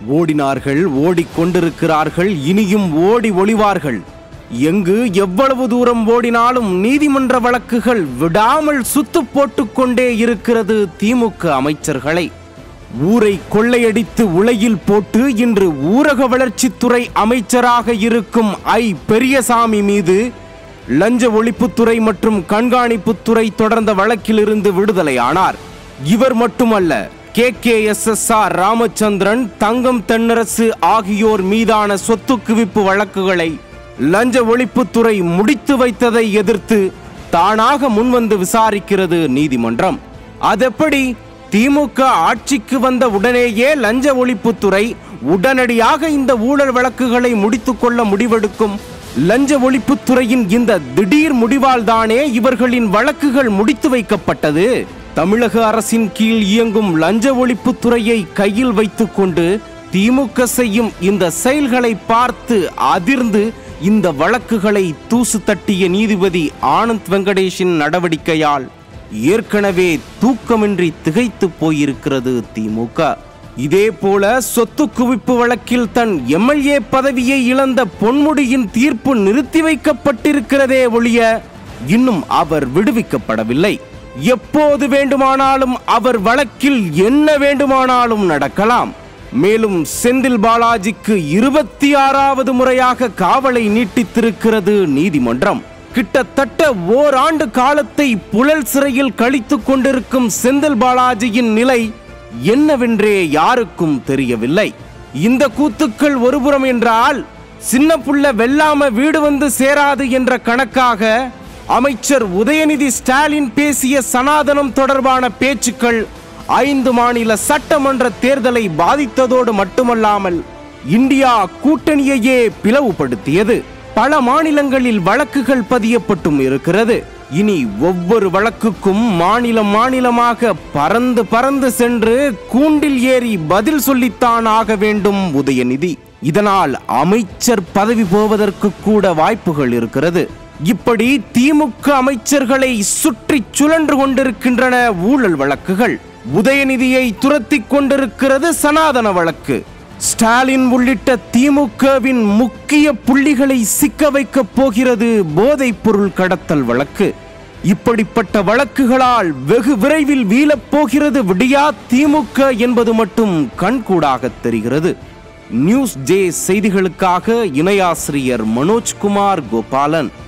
ஓடினார்கள் ஓடிக்கொண்டிருக்கிறார்கள் இனியும் ஓடி ஒளிவார்கள் எங்கு எவ்வளவு தூரம் ஓடினாலும் நீதிமன்ற வழக்குகள் விடாமல் சுத்து போட்டுக்கொண்டே இருக்கிறது திமுக அமைச்சர்களை ஊரை கொள்ளையடித்து உலையில் போட்டு இன்று ஊரக வளர்ச்சித்துறை அமைச்சராக இருக்கும் ஐ பெரியசாமி மீது லஞ்ச ஒழிப்புத்துறை மற்றும் கண்காணிப்புத்துறை தொடர்ந்த வழக்கிலிருந்து விடுதலையானார் இவர் மட்டுமல்ல K K S S R Ramachandran Thangam Thennarasu ஆகியோர் மீதான சொத்து குவிப்பு வழக்குகளை லஞ்ச ஒழிப்புத்துறை முடித்து வைத்ததை எதிர்த்து தானாக முன்வந்து விசாரிக்கிறது நீதிமன்றம் அதெப்படி திமுக ஆட்சிக்கு வந்த உடனேயே லஞ்ச ஒழிப்புத்துறை உடனடியாக இந்த ஊழல் வழக்குகளை முடித்துக் கொள்ள முடிவெடுக்கும் லஞ்ச ஒழிப்புத்துறையின் இந்த திடீர் முடிவால் தானே இவர்களின் வழக்குகள் முடித்து வைக்கப்பட்டது தமிழக அரசின் கீழ் இயங்கும் லஞ்ச ஒழிப்புத்துறையை கையில் வைத்துக்கொண்டு திமுக செய்யும் இந்த செயல்களை பார்த்து அதிர்ந்து இந்த வழக்குகளை தூசு தட்டிய நீதிபதி ஆனந்த் வெங்கடேஷின் நடவடிக்கையால் ஏற்கனவே தூக்கமின்றி திகைத்து போயிருக்கிறது திமுக இதே போல சொத்து குவிப்பு வழக்கில் தன் எம்எல்ஏ பதவியை இழந்த பொன்முடியின் தீர்ப்பு நிறுத்தி வைக்கப்பட்டிருக்கிறதே ஒழிய இன்னும் அவர் விடுவிக்கப்படவில்லை எப்போது வேண்டுமானாலும் அவர் வழக்கில் என்ன வேண்டுமானாலும் நடக்கலாம் மேலும் செந்தில் பாலாஜிக்கு இருபத்தி ஆறாவது முறையாக காவலை நீட்டித்திருக்கிறது நீதிமன்றம் கிட்டத்தட்ட ஓராண்டு காலத்தை புழல் சிறையில் கழித்துக் கொண்டிருக்கும் செந்தில் பாலாஜியின் நிலை என்னவென்றே யாருக்கும் தெரியவில்லை இந்த கூத்துக்கள் ஒருபுறம் என்றால் சின்ன புள்ள வெல்லாம வீடு வந்து சேராது என்ற கணக்காக அமைச்சர் உதயநிதி ஸ்டாலின் பேசிய சனாதனம் தொடர்பான பேச்சுக்கள் ஐந்து மாநில சட்டமன்ற தேர்தலை பாதித்ததோடு மட்டுமல்லாமல் இந்தியா கூட்டணியையே பிளவுபடுத்தியது பல மாநிலங்களில் வழக்குகள் பதியப்பட்டும் இருக்கிறது இனி ஒவ்வொரு வழக்குக்கும் மாநிலம் மாநிலமாக பறந்து பறந்து சென்று கூண்டில் ஏறி பதில் சொல்லித்தான் ஆக வேண்டும் உதயநிதி இதனால் அமைச்சர் பதவி போவதற்கு கூட வாய்ப்புகள் இருக்கிறது இப்படி திமுக அமைச்சர்களை சுற்றி சுழன்று கொண்டிருக்கின்றன ஊழல் வழக்குகள் உதயநிதியை துரத்தி கொண்டிருக்கிறது சனாதன வழக்கு ஸ்டாலின் உள்ளிட்ட திமுகவின் முக்கிய புள்ளிகளை சிக்க வைக்கப் போகிறது போதைப் பொருள் கடத்தல் வழக்கு இப்படிப்பட்ட வழக்குகளால் வெகு விரைவில் வீழப் போகிறது விடியா திமுக என்பது மட்டும் கண்கூடாக தெரிகிறது நியூஸ் ஜே செய்திகளுக்காக இணையாசிரியர் மனோஜ்குமார் கோபாலன்